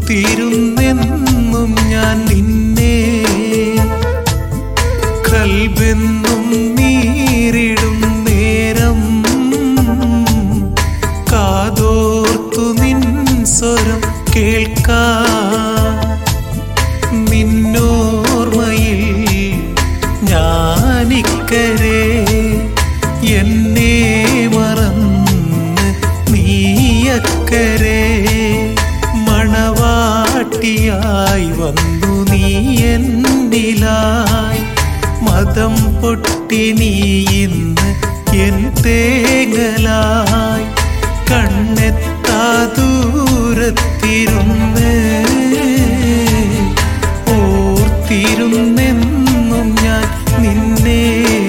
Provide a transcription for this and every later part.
ഓർത്തിരുന്നെന്നും ഞാൻ നിന്നെ കൽബെന്നും നീരിടും നേരം കാതോർത്തു നിൻ സ്വരം കേൾക്കാ നിന്നോർമ്മയിൽ ഞാനിക്കരെ എന്നെ മറന്ന് നീയക്കരെ മണവാട്ടിയായി വന്നു നീ എന്നിലായി മതം പൊട്ടി നീ ഇന്ന് എൻ തേങ്ങലായി കണ്ണെത്താ ദൂരത്തിരുന്ന് ഓർത്തിരുന്നെന്നും ഞാൻ നിന്നെ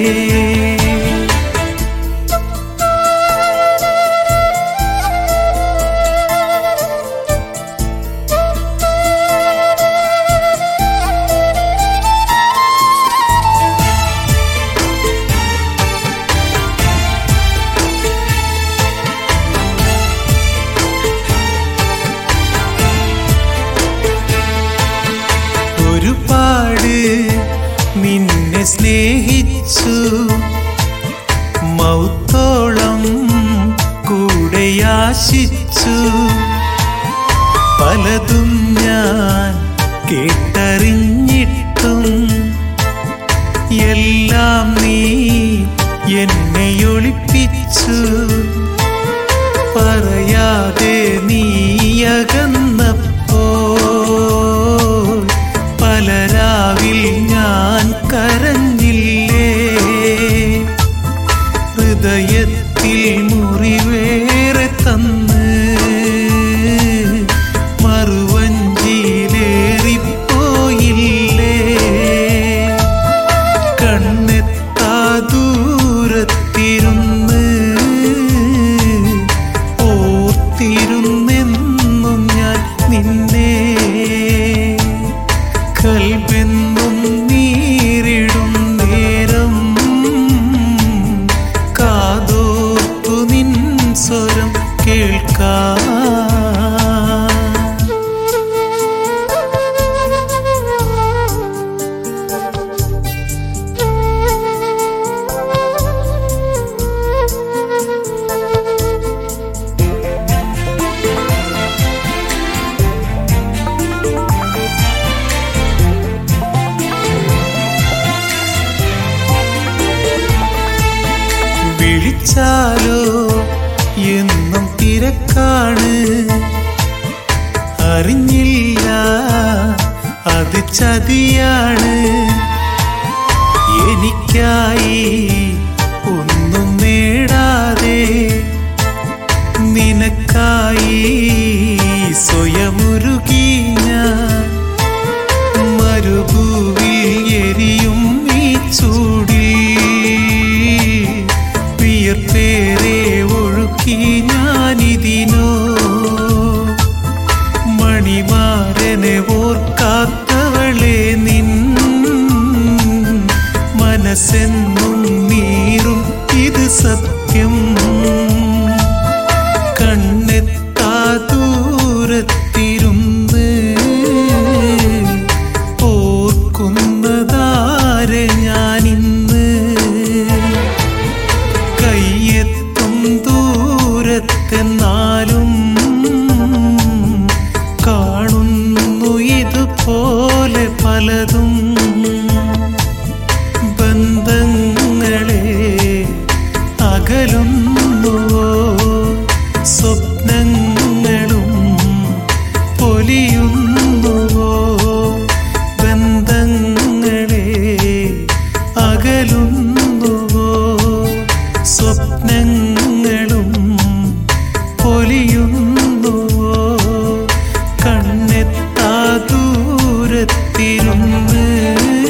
ഒരുപാട് നിന്നെ സ്നേഹിച്ചു മൗത്തോളം കൂടെ യാശിച്ചു പലതും ഞാൻ കേട്ടറിഞ്ഞിട്ടും എല്ലാം നീ എന്നെ ഒളിപ്പിച്ചു പറയാതെ നീയകന്നപ്പോ പലരാവിൽ ഞാൻ കരഞ്ഞില്ലേ ഹൃദയത്തിൽ മുറിവേറെ തന്ന് മറുവഞ്ചിയിലേറിപ്പോയില്ലേ കണ്ണെത്താ ദൂരത്തിരുന്ന് ഓർത്തിരുന്നെന്നും ഞാൻ നിന്നെ കൽബെന്നും നീരിടും നേരം കാതോർത്തു നിൻ സ്വരം കേൾക്കാ വിളിച്ചാലോ എന്നും തിരക്കാണ് അറിഞ്ഞില്ല അത് ചതിയാണ് എനിക്കായി ഒന്നും നേടാതെ നിനക്കായി സ്വയമുരുകി ഞാൻ മരുഭൂവിൽ എരിയും ഈ ചൂടിൽ വിയർപ്പേറെ ഒഴുക്കി ഞാനിതിനോ മണിമാരനെ ഓർക്കാത്തവളെ നിൻ മനസ്സെന്നും നീറും ഇത് സത്യം കണ്ണെത്താ ദൂരത്തിരുന്ന് ഓർക്കുന്നതാരെ ഞാനിന്ന് കയ്യെത്തും ദൂരത്തെന്നാലും കാണുന്നു ഇതുപോലെ പലതും ബന്ധങ്ങളെ അകലുന്നുവോ സ്വപ്നങ്ങളും പൊലിയുന്നുവോ ബന്ധങ്ങളെ അകലുന്നുവോ സ്വപ്നങ്ങളും പൊലിയുന്നുവോ കണ്ണെത്താ ദൂരത്തിരുന്ന്